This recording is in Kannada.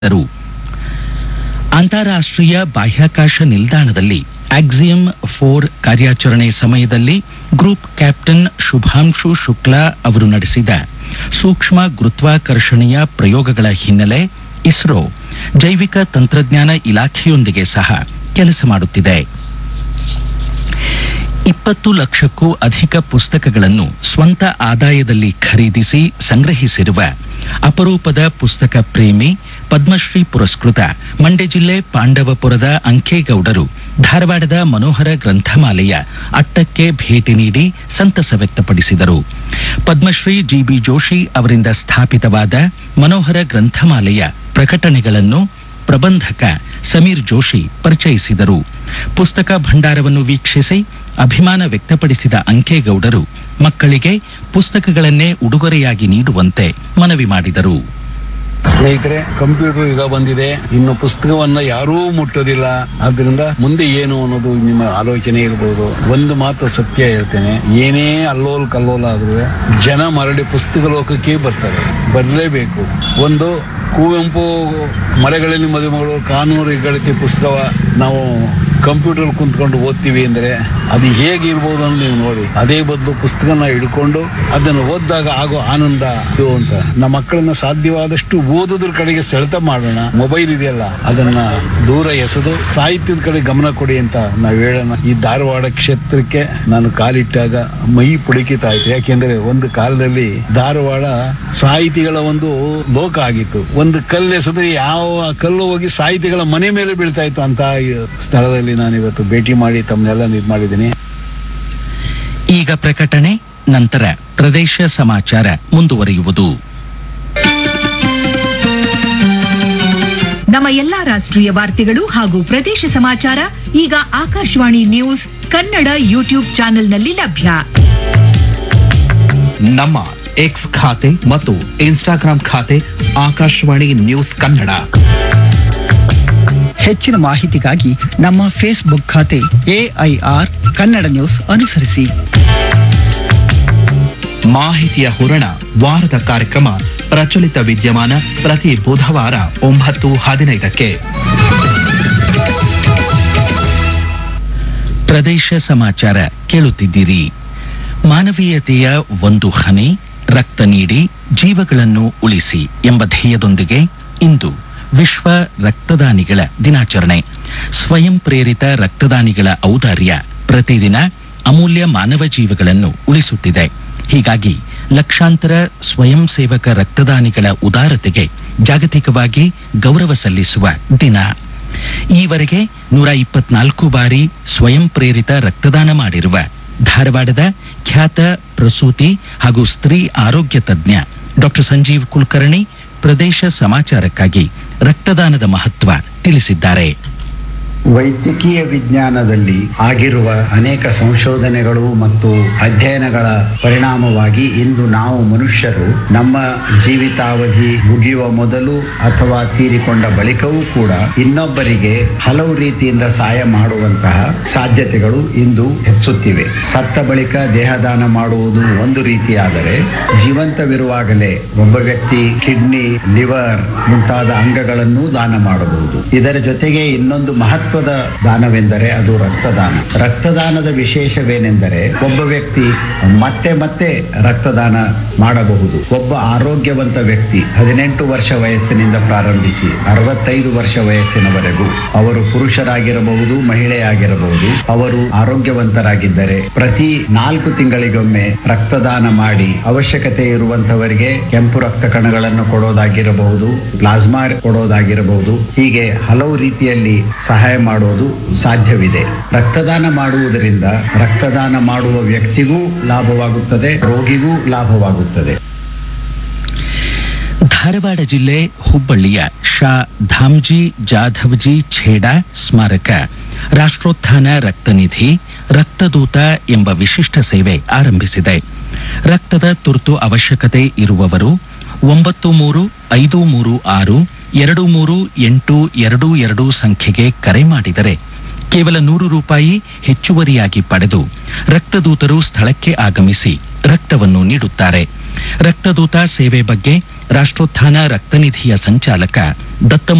ರು ಅಂತಾರಾಷ್ಟ್ರೀಯ ಬಾಹ್ಯಾಕಾಶ ನಿಲ್ದಾಣದಲ್ಲಿ ಆಕ್ಸಿಯಂ ಫೋರ್ ಕಾರ್ಯಾಚರಣೆ ಸಮಯದಲ್ಲಿ ಗ್ರೂಪ್ ಕ್ಯಾಪ್ಟನ್ ಶುಭಾಂಶು ಶುಕ್ಲಾ ಅವರು ನಡೆಸಿದ ಸೂಕ್ಷ್ಮ ಗುರುತ್ವಾಕರ್ಷಣೆಯ ಪ್ರಯೋಗಗಳ ಹಿನ್ನೆಲೆ ಇಸ್ರೋ ಜೈವಿಕ ತಂತ್ರಜ್ಞಾನ ಇಲಾಖೆಯೊಂದಿಗೆ ಸಹ ಕೆಲಸ ಮಾಡುತ್ತಿದೆ ಇಪ್ಪತ್ತು ಲಕ್ಷಕ್ಕೂ ಅಧಿಕ ಪುಸ್ತಕಗಳನ್ನು ಸ್ವಂತ ಆದಾಯದಲ್ಲಿ ಖರೀದಿಸಿ ಸಂಗ್ರಹಿಸಿರುವ ಅಪರೂಪದ ಪುಸ್ತಕ ಪ್ರೇಮಿ ಪದ್ಮಶ್ರೀ ಪುರಸ್ಕೃತ ಮಂಡ್ಯ ಜಿಲ್ಲೆ ಪಾಂಡವಪುರದ ಅಂಕೇಗೌಡರು ಧಾರವಾಡದ ಮನೋಹರ ಗ್ರಂಥಮಾಲೆಯ ಅಟ್ಟಕ್ಕೆ ಭೇಟಿ ನೀಡಿ ಸಂತಸ ವ್ಯಕ್ತಪಡಿಸಿದರು ಪದ್ಮಶ್ರೀ ಜಿಬಿ ಜೋಶಿ ಅವರಿಂದ ಸ್ಥಾಪಿತವಾದ ಮನೋಹರ ಗ್ರಂಥಮಾಲೆಯ ಪ್ರಕಟಣೆಗಳನ್ನು ಪ್ರಬಂಧಕ ಸಮೀರ್ ಜೋಶಿ ಪರಿಚಯಿಸಿದರು ಪುಸ್ತಕ ಭಂಡಾರವನ್ನು ವೀಕ್ಷಿಸಿ ಅಭಿಮಾನ ವ್ಯಕ್ತಪಡಿಸಿದ ಅಂಕೇಗೌಡರು ಮಕ್ಕಳಿಗೆ ಪುಸ್ತಕಗಳನ್ನೇ ಉಡುಗೊರೆಯಾಗಿ ನೀಡುವಂತೆ ಮನವಿ ಮಾಡಿದರು ಸ್ನೇಹಿತರೆ ಕಂಪ್ಯೂಟರ್ ಈಗ ಬಂದಿದೆ ಇನ್ನು ಪುಸ್ತಕವನ್ನ ಯಾರೂ ಮುಟ್ಟೋದಿಲ್ಲ ಆದ್ರಿಂದ ಮುಂದೆ ಏನು ಅನ್ನೋದು ನಿಮ್ಮ ಆಲೋಚನೆ ಇರಬಹುದು ಒಂದು ಮಾತು ಸತ್ಯ ಹೇಳ್ತೇನೆ ಏನೇ ಅಲ್ಲೋಲ್ ಕಲ್ಲೋಲ ಆದ್ರೂ ಜನ ಮರಳಿ ಪುಸ್ತಕ ಲೋಕಕ್ಕೆ ಬರ್ತಾರೆ ಬರಲೇಬೇಕು ಒಂದು ಕುವೆಂಪು ಮಲೆಗಳಲ್ಲಿ ಮದುಮಗಳು ಕಾನೂರು ಹೆಗ್ಗಳಿಕೆ ಪುಸ್ತಕ ನಾವು ಕಂಪ್ಯೂಟರ್ ಕುಂತ್ಕೊಂಡು ಓದ್ತೀವಿ ಅಂದ್ರೆ ಅದು ಹೇಗಿರ್ಬೋದು ಅಂತ ನೀವು ನೋಡಿ ಅದೇ ಬದಲು ಪುಸ್ತಕನ ಹಿಡ್ಕೊಂಡು ಅದನ್ನು ಓದಿದಾಗ ಆಗೋ ಆನಂದ ಇದು ಅಂತ ನಮ್ಮ ಮಕ್ಕಳನ್ನ ಸಾಧ್ಯವಾದಷ್ಟು ಓದೋದ್ರ ಕಡೆಗೆ ಸೆಳೆತ ಮಾಡೋಣ ಮೊಬೈಲ್ ಇದೆಯಲ್ಲ ಅದನ್ನ ದೂರ ಎಸೆದು ಸಾಹಿತ್ಯದ ಕಡೆ ಗಮನ ಕೊಡಿ ಅಂತ ನಾವು ಹೇಳೋಣ ಈ ಧಾರವಾಡ ಕ್ಷೇತ್ರಕ್ಕೆ ನಾನು ಕಾಲಿಟ್ಟಾಗ ಮೈ ಪುಳಿಕಿತ ಆಯ್ತು ಯಾಕೆಂದ್ರೆ ಒಂದು ಕಾಲದಲ್ಲಿ ಧಾರವಾಡ ಸಾಹಿತಿಗಳ ಒಂದು ಲೋಕ ಆಗಿತ್ತು ಒಂದು ಕಲ್ಲು ಎಸೆದ್ರೆ ಯಾವ ಕಲ್ಲು ಹೋಗಿ ಸಾಹಿತಿಗಳ ಮನೆ ಮೇಲೆ ಬೀಳ್ತಾ ಇತ್ತು ಅಂತ ಈ ಸ್ಥಳದಲ್ಲಿ ನಾನು ಇವತ್ತು ಭೇಟಿ ಮಾಡಿ ತಮ್ಮನ್ನೆಲ್ಲ ಇದು ಮಾಡಿದ್ದೀನಿ ಈಗ ಪ್ರಕಟಣೆ ನಂತರ ಪ್ರದೇಶ ಸಮಾಚಾರ ಮುಂದುವರಿಯುವುದು ನಮ್ಮ ಎಲ್ಲಾ ರಾಷ್ಟ್ರೀಯ ವಾರ್ತೆಗಳು ಹಾಗೂ ಪ್ರದೇಶ ಸಮಾಚಾರ ಈಗ ಆಕಾಶವಾಣಿ ನ್ಯೂಸ್ ಕನ್ನಡ ಯೂಟ್ಯೂಬ್ ಚಾನೆಲ್ನಲ್ಲಿ ಲಭ್ಯ ನಮ್ಮ ಎಕ್ಸ್ ಖಾತೆ ಮತ್ತು ಇನ್ಸ್ಟಾಗ್ರಾಂ ಖಾತೆ ಆಕಾಶವಾಣಿ ನ್ಯೂಸ್ ಕನ್ನಡ ಹೆಚ್ಚಿನ ಮಾಹಿತಿಗಾಗಿ ನಮ್ಮ ಫೇಸ್ಬುಕ್ ಖಾತೆ ಎಐಆರ್ ಕನ್ನಡ ನ್ಯೂಸ್ ಅನುಸರಿಸಿ ಮಾಹಿತಿಯ ಹೂರಣ ವಾರದ ಕಾರ್ಯಕ್ರಮ ಪ್ರಚಲಿತ ವಿದ್ಯಮಾನ ಪ್ರತಿ ಬುಧವಾರ ಒಂಬತ್ತು ಹದಿನೈದಕ್ಕೆ ಪ್ರದೇಶ ಸಮಾಚಾರ ಕೇಳುತ್ತಿದ್ದೀರಿ ಮಾನವೀಯತೆಯ ಒಂದು ಹನಿ ರಕ್ತ ನೀಡಿ ಜೀವಗಳನ್ನು ಉಳಿಸಿ ಎಂಬ ಧ್ಯೇಯದೊಂದಿಗೆ ಇಂದು ವಿಶ್ವ ರಕ್ತದಾನಿಗಳ ದಿನಾಚರಣೆ ಸ್ವಯಂ ಪ್ರೇರಿತ ರಕ್ತದಾನಿಗಳ ಔದಾರ್ಯ ಪ್ರತಿದಿನ ಅಮೂಲ್ಯ ಮಾನವ ಜೀವಗಳನ್ನು ಉಳಿಸುತ್ತಿದೆ ಹೀಗಾಗಿ ಲಕ್ಷಾಂತರ ಸ್ವಯಂ ಸೇವಕ ರಕ್ತದಾನಿಗಳ ಉದಾರತೆಗೆ ಜಾಗತಿಕವಾಗಿ ಗೌರವ ಸಲ್ಲಿಸುವ ದಿನ ಈವರೆಗೆ ನೂರ ಇಪ್ಪತ್ನಾಲ್ಕು ಬಾರಿ ಸ್ವಯಂ ಪ್ರೇರಿತ ರಕ್ತದಾನ ಮಾಡಿರುವ ಧಾರವಾಡದ ಖ್ಯಾತ ಪ್ರಸೂತಿ ಹಾಗೂ ಸ್ತ್ರೀ ಆರೋಗ್ಯ ತಜ್ಞ ಡಾಕ್ಟರ್ ಸಂಜೀವ್ ಕುಲಕರ್ಣಿ ಪ್ರದೇಶ ಸಮಾಚಾರಕ್ಕಾಗಿ ರಕ್ತದಾನದ ಮಹತ್ವ ತಿಳಿಸಿದ್ದಾರೆ ವೈದ್ಯಕೀಯ ವಿಜ್ಞಾನದಲ್ಲಿ ಆಗಿರುವ ಅನೇಕ ಸಂಶೋಧನೆಗಳು ಮತ್ತು ಅಧ್ಯಯನಗಳ ಪರಿಣಾಮವಾಗಿ ಇಂದು ನಾವು ಮನುಷ್ಯರು ನಮ್ಮ ಜೀವಿತಾವಧಿ ಮುಗಿಯುವ ಮೊದಲು ಅಥವಾ ತೀರಿಕೊಂಡ ಬಳಿಕವೂ ಕೂಡ ಇನ್ನೊಬ್ಬರಿಗೆ ಹಲವು ರೀತಿಯಿಂದ ಸಹಾಯ ಮಾಡುವಂತಹ ಸಾಧ್ಯತೆಗಳು ಇಂದು ಹೆಚ್ಚುತ್ತಿವೆ ಸತ್ತ ಬಳಿಕ ದೇಹದಾನ ಮಾಡುವುದು ಒಂದು ರೀತಿಯಾದರೆ ಜೀವಂತವಿರುವಾಗಲೇ ಒಬ್ಬ ವ್ಯಕ್ತಿ ಕಿಡ್ನಿ ಲಿವರ್ ಮುಂತಾದ ಅಂಗಗಳನ್ನು ದಾನ ಮಾಡಬಹುದು ಇದರ ಜೊತೆಗೆ ಇನ್ನೊಂದು ಮಹತ್ವದ ದಾನವೆಂದರೆ ಅದು ರಕ್ತದಾನ ರಕ್ತದಾನದ ವಿಶೇಷವೇನೆಂದರೆ ಒಬ್ಬ ವ್ಯಕ್ತಿ ಮತ್ತೆ ಮತ್ತೆ ರಕ್ತದಾನ ಮಾಡಬಹುದು ಒಬ್ಬ ಆರೋಗ್ಯವಂತ ವ್ಯಕ್ತಿ ಹದಿನೆಂಟು ವರ್ಷ ವಯಸ್ಸಿನಿಂದ ಪ್ರಾರಂಭಿಸಿ ಅರವತ್ತೈದು ವರ್ಷ ವಯಸ್ಸಿನವರೆಗೂ ಅವರು ಪುರುಷರಾಗಿರಬಹುದು ಮಹಿಳೆಯಾಗಿರಬಹುದು ಅವರು ಆರೋಗ್ಯವಂತರಾಗಿದ್ದರೆ ಪ್ರತಿ ನಾಲ್ಕು ತಿಂಗಳಿಗೊಮ್ಮೆ ರಕ್ತದಾನ ಮಾಡಿ ಅವಶ್ಯಕತೆ ಇರುವಂತವರಿಗೆ ಕೆಂಪು ರಕ್ತ ಕಣಗಳನ್ನು ಕೊಡೋದಾಗಿರಬಹುದು ಪ್ಲಾಸ್ಮಾ ಕೊಡೋದಾಗಿರಬಹುದು ಹೀಗೆ ಹಲವು ರೀತಿಯಲ್ಲಿ ಸಹಾಯ ಮಾಡೋದು ಸಾಧ್ಯವಿದೆ ರಕ್ತದಾನ ಮಾಡುವುದರಿಂದ ರಕ್ತದಾನ ಮಾಡುವ ವ್ಯಕ್ತಿಗೂ ಲಾಭವಾಗುತ್ತದೆ ರೋಗಿಗೂ ಲಾಭವಾಗುತ್ತದೆ ಧಾರವಾಡ ಜಿಲ್ಲೆ ಹುಬ್ಬಳ್ಳಿಯ ಶಾ ಧಾಮ್ಜಿ ಜಾಧವ್ಜಿ ಛೇಡಾ ಸ್ಮಾರಕ ರಾಷ್ಟ್ರೋತ್ಥಾನ ರಕ್ತನಿಧಿ ರಕ್ತದೂತ ಎಂಬ ವಿಶಿಷ್ಟ ಸೇವೆ ಆರಂಭಿಸಿದೆ ರಕ್ತದ ತುರ್ತು ಅವಶ್ಯಕತೆ ಇರುವವರು ಒಂಬತ್ತು ಮೂರು ಐದು ಮೂರು ಆರು ಎರಡು ಮೂರು ಎಂಟು ಎರಡು ಎರಡು ಸಂಖ್ಯೆಗೆ ಕರೆ ಮಾಡಿದರೆ ಕೇವಲ ನೂರು ರೂಪಾಯಿ ಹೆಚ್ಚುವರಿಯಾಗಿ ಪಡೆದು ರಕ್ತದೂತರು ಸ್ಥಳಕ್ಕೆ ಆಗಮಿಸಿ ರಕ್ತವನ್ನು ನೀಡುತ್ತಾರೆ ರಕ್ತದೂತ ಸೇವೆ ಬಗ್ಗೆ ರಾಷ್ಟ್ರೋತ್ಥಾನ ರಕ್ತನಿಧಿಯ ಸಂಚಾಲಕ ದತ್ತ